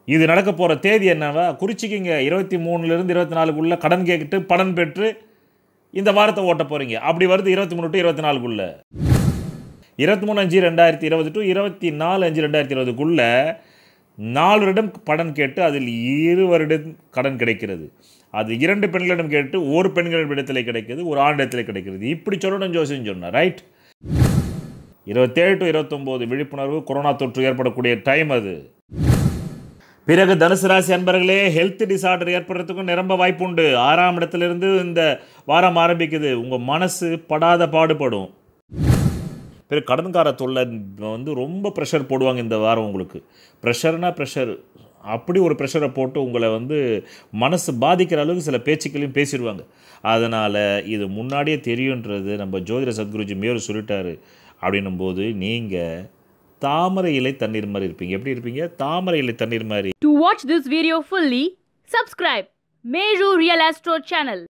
இது நடக்க போகிற தேதி என்னவா குறிச்சிக்கிங்க இருபத்தி மூணுலேருந்து இருபத்தி நாலுக்குள்ளே கடன் கேட்டு பலன் பெற்று இந்த வாரத்தை ஓட்ட போகிறீங்க அப்படி வருது இருபத்தி மூணு டு இருபத்தி நாலுக்குள்ளே இருபத்தி மூணு அஞ்சு ரெண்டாயிரத்தி இருபது டு இருபத்தி நாலு அஞ்சு ரெண்டாயிரத்தி இருபதுக்குள்ளே நாலு வருடம் படன் கேட்டு அதில் இரு வருடம் கடன் கிடைக்கிறது அது இரண்டு பெண்களிடம் கேட்டு ஒரு பெண்களிடத்தில் கிடைக்கிறது ஒரு ஆண்டிடத்தில் கிடைக்கிறது இப்படி சொல்லணும் ஜோசியம் சொன்னார் ரைட் இருபத்தேழு டு இருபத்தொம்போது விழிப்புணர்வு கொரோனா தொற்று ஏற்படக்கூடிய டைம் அது பிறகு தனுசு ராசி அன்பர்களே ஹெல்த் டிசார்டர் ஏற்படுறதுக்கும் நிரம்ப வாய்ப்புண்டு ஆறாம் இடத்திலிருந்து இந்த வாரம் ஆரம்பிக்குது உங்கள் மனசு படாத பாடுபடும் பிறகு கடன்கார தொல்லை வந்து ரொம்ப ப்ரெஷர் போடுவாங்க இந்த வாரம் உங்களுக்கு ப்ரெஷர்னா ப்ரெஷர் அப்படி ஒரு ப்ரெஷரை போட்டு உங்களை வந்து மனசு பாதிக்கிற அளவுக்கு சில பேச்சுக்களையும் பேசிடுவாங்க அதனால் இது முன்னாடியே தெரியுன்றது நம்ம ஜோதிட சத்குருஜி மேலும் சொல்லிட்டாரு அப்படின்னும் போது நீங்கள் தாமரை இலை தண்ணீர் மாதிரி இருப்பீங்க எப்படி இருப்பீங்க தாமரை இலை தண்ணீர் மாதிரி To watch this video fully, subscribe Meru Real Astro channel.